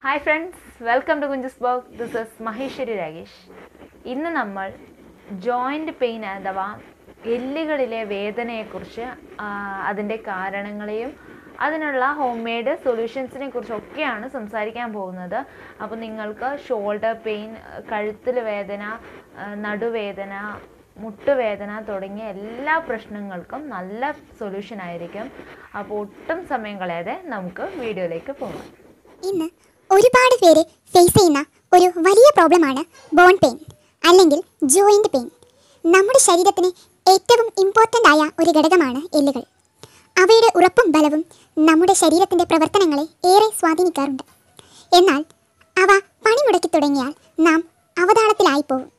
hi friends welcome to Kunju's vlog this is Maheshwari Rakesh ഇന്ന് നമ്മൾ joint pain അഥവാ എല്ലുകളിലെ വേദനയെക്കുറിച്ച് ആ, അതിൻ്റെ കാരണങ്ങളെയും അതിനുള്ള ഹോം മെയ്ഡ് സൊല്യൂഷൻസിനെ കുറിച്ചൊക്കെയാണ് സംസാരിക്കാൻ പോകുന്നത് അപ്പോൾ നിങ്ങൾക്ക് ഷോൾഡർ പെയിൻ കഴുത്തിൽ വേദന ആ, നടുവേദന മുട്ടുവേദന തുടങ്ങിയ എല്ലാ പ്രശ്നങ്ങൾക്കും നല്ല സൊല്യൂഷൻ ആയിരിക്കും അപ്പോൾ ഒട്ടും സമയം കളയാതെ നമുക്ക് വീഡിയോയിലേക്ക് പോകാം ഇന്ന് ഒരുപാട് പേര് ഫേസ് ചെയ്യുന്ന ഒരു വലിയ പ്രോബ്ലമാണ് ബോൺ പെയിൻ അല്ലെങ്കിൽ ജോയിൻ്റ് പെയിൻ നമ്മുടെ ശരീരത്തിന് ഏറ്റവും ഇമ്പോർട്ടൻ്റ് ആയ ഒരു ഘടകമാണ് എല്ലുകൾ അവയുടെ ഉറപ്പും ബലവും നമ്മുടെ ശരീരത്തിൻ്റെ പ്രവർത്തനങ്ങളെ ഏറെ സ്വാധീനിക്കാറുണ്ട് എന്നാൽ അവ പണിമുടക്കി തുടങ്ങിയാൽ നാം അവതാളത്തിലായി പോകും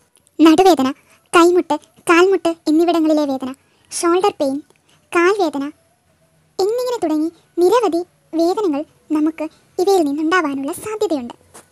നടുവേദന കൈമുട്ട് കാൽമുട്ട് എന്നിവിടങ്ങളിലെ വേദന ഷോൾഡർ പെയിൻ കാൽവേദന എന്നിങ്ങനെ തുടങ്ങി നിരവധി വേദനകൾ നമുക്ക് ഇവയിൽ നിന്നുണ്ടാവാനുള്ള സാധ്യതയുണ്ട്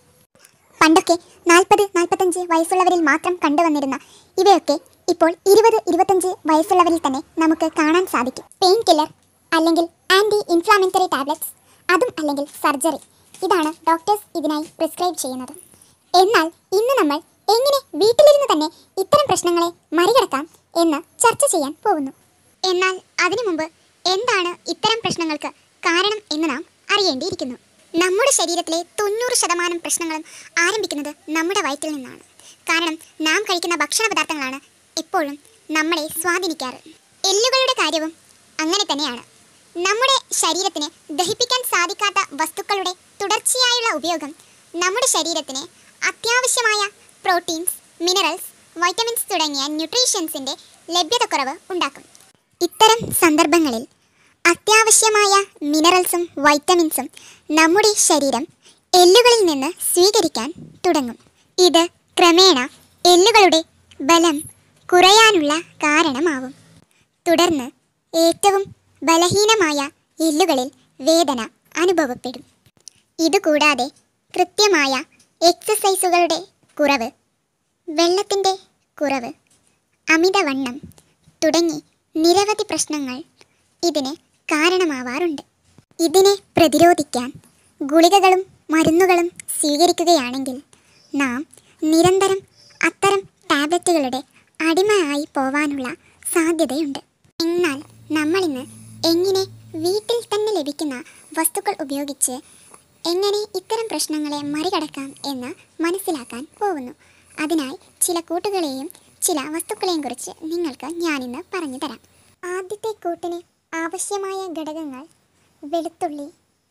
പണ്ടൊക്കെ നാൽപ്പത് നാൽപ്പത്തഞ്ച് വയസ്സുള്ളവരിൽ മാത്രം കണ്ടുവന്നിരുന്ന ഇവയൊക്കെ ഇപ്പോൾ ഇരുപത് ഇരുപത്തഞ്ച് വയസ്സുള്ളവരിൽ തന്നെ നമുക്ക് കാണാൻ സാധിക്കും പെയിൻ കില്ലർ അല്ലെങ്കിൽ ആൻറ്റി ഇൻഫ്ലാമറ്ററി ടാബ്ലറ്റ്സ് അതും അല്ലെങ്കിൽ സർജറി ഇതാണ് ഡോക്ടേഴ്സ് ഇതിനായി പ്രിസ്ക്രൈബ് ചെയ്യുന്നത് എന്നാൽ ഇന്ന് നമ്മൾ എങ്ങനെ വീട്ടിലിരുന്ന് തന്നെ ഇത്തരം പ്രശ്നങ്ങളെ മറികടക്കാം എന്ന് ചർച്ച ചെയ്യാൻ പോകുന്നു എന്നാൽ അതിനു മുമ്പ് എന്താണ് ഇത്തരം പ്രശ്നങ്ങൾക്ക് കാരണം എന്ന് നാം അറിയേണ്ടിയിരിക്കുന്നു നമ്മുടെ ശരീരത്തിലെ തൊണ്ണൂറ് ശതമാനം പ്രശ്നങ്ങളും ആരംഭിക്കുന്നത് നമ്മുടെ വയറ്റിൽ നിന്നാണ് കാരണം നാം കഴിക്കുന്ന ഭക്ഷണ പദാർത്ഥങ്ങളാണ് എപ്പോഴും നമ്മളെ സ്വാധീനിക്കാറ് എല്ലുകളുടെ കാര്യവും അങ്ങനെ തന്നെയാണ് നമ്മുടെ ശരീരത്തിന് ദഹിപ്പിക്കാൻ സാധിക്കാത്ത വസ്തുക്കളുടെ തുടർച്ചയായുള്ള ഉപയോഗം നമ്മുടെ ശരീരത്തിന് അത്യാവശ്യമായ പ്രോട്ടീൻസ് മിനറൽസ് വൈറ്റമിൻസ് തുടങ്ങിയ ന്യൂട്രീഷ്യൻസിൻ്റെ ലഭ്യതക്കുറവ് ഉണ്ടാക്കും ഇത്തരം സന്ദർഭങ്ങളിൽ അത്യാവശ്യമായ മിനറൽസും വൈറ്റമിൻസും നമ്മുടെ ശരീരം എല്ലുകളിൽ നിന്ന് സ്വീകരിക്കാൻ തുടങ്ങും ഇത് ക്രമേണ എല്ലുകളുടെ ബലം കുറയാനുള്ള കാരണമാവും തുടർന്ന് ഏറ്റവും ബലഹീനമായ എല്ലുകളിൽ വേദന അനുഭവപ്പെടും ഇതുകൂടാതെ കൃത്യമായ എക്സസൈസുകളുടെ കുറവ് വെള്ളത്തിൻ്റെ കുറവ് അമിതവണ്ണം തുടങ്ങി നിരവധി പ്രശ്നങ്ങൾ ഇതിന് കാരണമാവാറുണ്ട് ഇതിനെ പ്രതിരോധിക്കാൻ ഗുളികകളും മരുന്നുകളും സ്വീകരിക്കുകയാണെങ്കിൽ നാം നിരന്തരം അത്തരം ടാബ്ലറ്റുകളുടെ അടിമയായി പോവാനുള്ള സാധ്യതയുണ്ട് എന്നാൽ നമ്മളിന്ന് എങ്ങനെ വീട്ടിൽ തന്നെ ലഭിക്കുന്ന വസ്തുക്കൾ ഉപയോഗിച്ച് എങ്ങനെ ഇത്തരം പ്രശ്നങ്ങളെ മറികടക്കാം എന്ന് മനസ്സിലാക്കാൻ പോകുന്നു അതിനായി ചില കൂട്ടുകളെയും ചില വസ്തുക്കളെയും കുറിച്ച് നിങ്ങൾക്ക് ഞാനിന്ന് പറഞ്ഞു തരാം ആദ്യത്തെ കൂട്ടിന് ആവശ്യമായ ഘടകങ്ങൾ വെളുത്തുള്ളി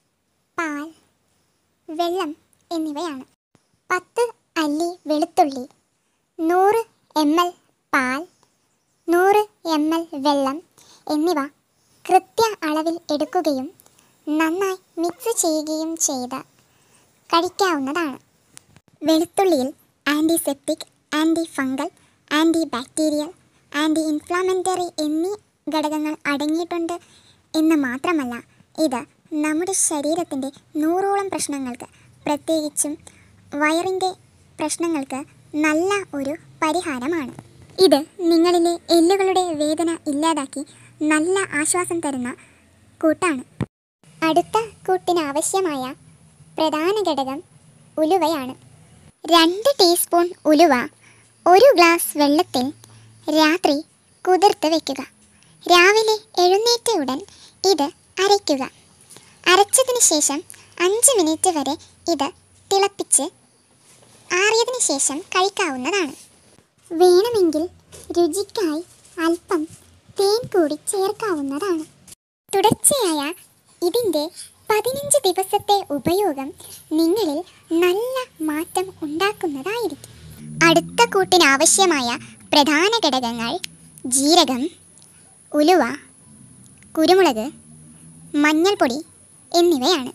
പാൽ വെള്ളം എന്നിവയാണ് പത്ത് അല്ലി വെളുത്തുള്ളി നൂറ് എം എൽ പാൽ നൂറ് എം എൽ വെള്ളം എന്നിവ കൃത്യ അളവിൽ എടുക്കുകയും നന്നായി മിക്സ് ചെയ്യുകയും ചെയ്ത് കഴിക്കാവുന്നതാണ് വെളുത്തുള്ളിയിൽ antiseptic anti fungal anti bacterial anti inflammatory എന്നീ ഘടകങ്ങൾ അടങ്ങിയിട്ടുണ്ട് എന്ന് മാത്രമല്ല ഇത് നമ്മുടെ ശരീരത്തിൻ്റെ നൂറോളം പ്രശ്നങ്ങൾക്ക് പ്രത്യേകിച്ചും വയറിൻ്റെ പ്രശ്നങ്ങൾക്ക് നല്ല ഒരു പരിഹാരമാണ് ഇത് നിങ്ങളിലെ എല്ലുകളുടെ വേദന ഇല്ലാതാക്കി നല്ല ആശ്വാസം തരുന്ന കൂട്ടാണ് അടുത്ത കൂട്ടിന് ആവശ്യമായ പ്രധാന ഘടകം ഉലുവയാണ് രണ്ട് ടീസ്പൂൺ ഉലുവ ഒരു ഗ്ലാസ് വെള്ളത്തിൽ രാത്രി കുതിർത്ത് വെക്കുക രാവിലെ എഴുന്നേറ്റ ഉടൻ ഇത് അരയ്ക്കുക അരച്ചതിന് ശേഷം അഞ്ച് മിനിറ്റ് വരെ ഇത് തിളപ്പിച്ച് ആറിയതിന് ശേഷം കഴിക്കാവുന്നതാണ് വേണമെങ്കിൽ രുചിക്കായി അല്പം തേൻ കൂടി ചേർക്കാവുന്നതാണ് തുടർച്ചയായ ഇതിൻ്റെ പതിനഞ്ച് ദിവസത്തെ ഉപയോഗം നിങ്ങളിൽ നല്ല മാറ്റം ഉണ്ടാക്കുന്നതായിരിക്കും അടുത്ത കൂട്ടിന് ആവശ്യമായ പ്രധാന ഘടകങ്ങൾ ജീരകം ഉലുവ കുരുമുളക് മഞ്ഞൾപ്പൊടി എന്നിവയാണ്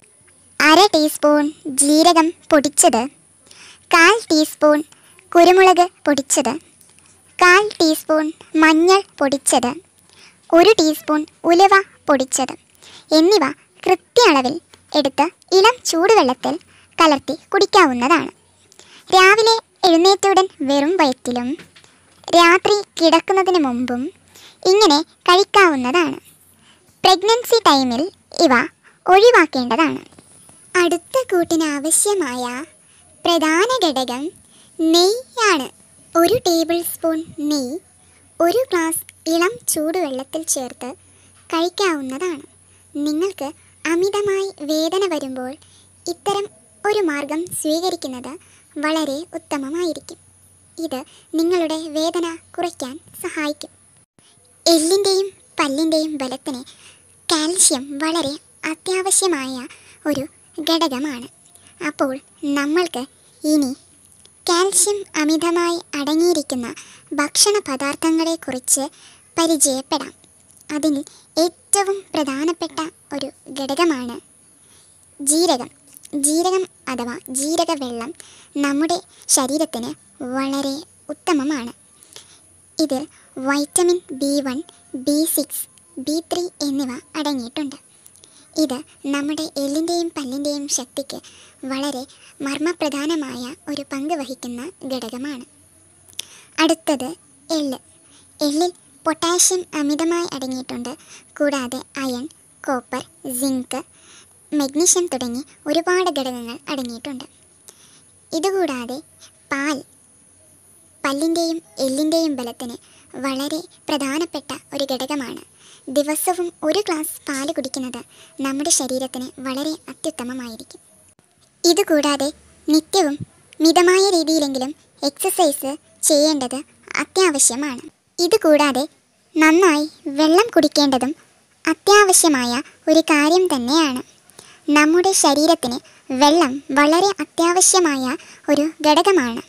അര ടീസ്പൂൺ ജീരകം പൊടിച്ചത് കാൽ ടീസ്പൂൺ കുരുമുളക് പൊടിച്ചത് കാൽ ടീസ്പൂൺ മഞ്ഞൾ പൊടിച്ചത് ഒരു ടീസ്പൂൺ ഉലുവ പൊടിച്ചത് എന്നിവ കൃത്യ അളവിൽ എടുത്ത് ഇളം ചൂടുവെള്ളത്തിൽ കലർത്തി കുടിക്കാവുന്നതാണ് രാവിലെ എഴുന്നേറ്റുടൻ വെറും വയറ്റിലും രാത്രി കിടക്കുന്നതിന് മുമ്പും ഇങ്ങനെ കഴിക്കാവുന്നതാണ് പ്രഗ്നൻസി ടൈമിൽ ഇവ ഒഴിവാക്കേണ്ടതാണ് അടുത്ത കൂട്ടിന് ആവശ്യമായ പ്രധാന ഘടകം നെയ്യാണ് ഒരു ടേബിൾ സ്പൂൺ നെയ്യ് ഒരു ഗ്ലാസ് ഇളം ചൂടുവെള്ളത്തിൽ ചേർത്ത് കഴിക്കാവുന്നതാണ് നിങ്ങൾക്ക് അമിതമായി വേദന വരുമ്പോൾ ഇത്തരം ഒരു മാർഗം സ്വീകരിക്കുന്നത് വളരെ ഉത്തമമായിരിക്കും ഇത് നിങ്ങളുടെ വേദന കുറയ്ക്കാൻ സഹായിക്കും എല്ലിൻ്റെയും പല്ലിൻ്റെയും ബലത്തിന് കാൽഷ്യം വളരെ അത്യാവശ്യമായ ഒരു ഘടകമാണ് അപ്പോൾ നമ്മൾക്ക് ഇനി കാൽഷ്യം അമിതമായി അടങ്ങിയിരിക്കുന്ന ഭക്ഷണ പദാർത്ഥങ്ങളെക്കുറിച്ച് പരിചയപ്പെടാം അതിൽ ഏറ്റവും പ്രധാനപ്പെട്ട ഒരു ഘടകമാണ് ജീരകം ജീരകം അഥവാ ജീരകവെള്ളം നമ്മുടെ ശരീരത്തിന് വളരെ ഉത്തമമാണ് ഇതിൽ vitamin B one B six B three എന്നിവ അടങ്ങിയിട്ടുണ്ട് ഇത് നമ്മുടെ എല്ലിൻ്റെയും പല്ലിൻ്റെയും ശക്തിക്ക് വളരെ മർമ്മപ്രധാനമായ ഒരു പങ്ക് വഹിക്കുന്ന ഘടകമാണ് അടുത്തത് എള്ള് എള്ളിൽ പൊട്ടാഷ്യം അമിതമായി അടങ്ങിയിട്ടുണ്ട് കൂടാതെ അയൺ കോപ്പർ സിങ്ക് മഗ്നീഷ്യം തുടങ്ങി ഒരുപാട് ഘടകങ്ങൾ അടങ്ങിയിട്ടുണ്ട് ഇതുകൂടാതെ പാൽ പല്ലിൻ്റെയും എല്ലിൻ്റെയും ബലത്തിന് വളരെ പ്രധാനപ്പെട്ട ഒരു ഘടകമാണ് ദിവസവും ഒരു ഗ്ലാസ് പാല് കുടിക്കുന്നത് നമ്മുടെ ശരീരത്തിന് വളരെ അത്യുത്തമമായിരിക്കും ഇതുകൂടാതെ നിത്യവും മിതമായ രീതിയിലെങ്കിലും എക്സസൈസ് ചെയ്യേണ്ടത് അത്യാവശ്യമാണ് ഇതുകൂടാതെ നന്നായി വെള്ളം കുടിക്കേണ്ടതും അത്യാവശ്യമായ ഒരു കാര്യം തന്നെയാണ് നമ്മുടെ ശരീരത്തിന് വെള്ളം വളരെ അത്യാവശ്യമായ ഒരു ഘടകമാണ്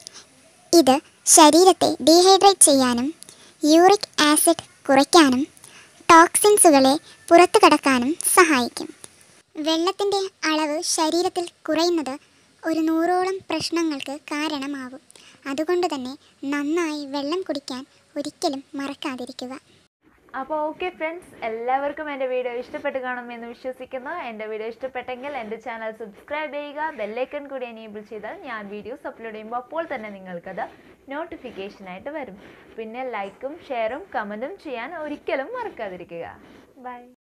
ഇത് ശരീരത്തെ ഡീഹൈഡ്രേറ്റ് ചെയ്യാനും യൂറിക് ആസിഡ് കുറയ്ക്കാനും ടോക്സിൻസുകളെ പുറത്തു കടക്കാനും സഹായിക്കും വെള്ളത്തിൻ്റെ അളവ് ശരീരത്തിൽ കുറയുന്നത് ഒരു നൂറോളം പ്രശ്നങ്ങൾക്ക് കാരണമാവും അതുകൊണ്ട് തന്നെ നന്നായി വെള്ളം കുടിക്കാൻ ഒരിക്കലും മറക്കാതിരിക്കുക അപ്പോൾ ഓക്കെ ഫ്രണ്ട്സ് എല്ലാവർക്കും എൻ്റെ വീഡിയോ ഇഷ്ടപ്പെട്ട് കാണുമെന്ന് വിശ്വസിക്കുന്നു എൻ്റെ വീഡിയോ ഇഷ്ടപ്പെട്ടെങ്കിൽ എൻ്റെ ചാനൽ സബ്സ്ക്രൈബ് ചെയ്യുക ബെല്ലൈക്കൺ കൂടി എനേബിൾ ചെയ്താൽ ഞാൻ വീഡിയോസ് അപ്ലോഡ് ചെയ്യുമ്പോൾ അപ്പോൾ തന്നെ നിങ്ങൾക്കത് നോട്ടിഫിക്കേഷനായിട്ട് വരും പിന്നെ ലൈക്കും ഷെയറും കമൻറ്റും ചെയ്യാൻ ഒരിക്കലും മറക്കാതിരിക്കുക ബൈ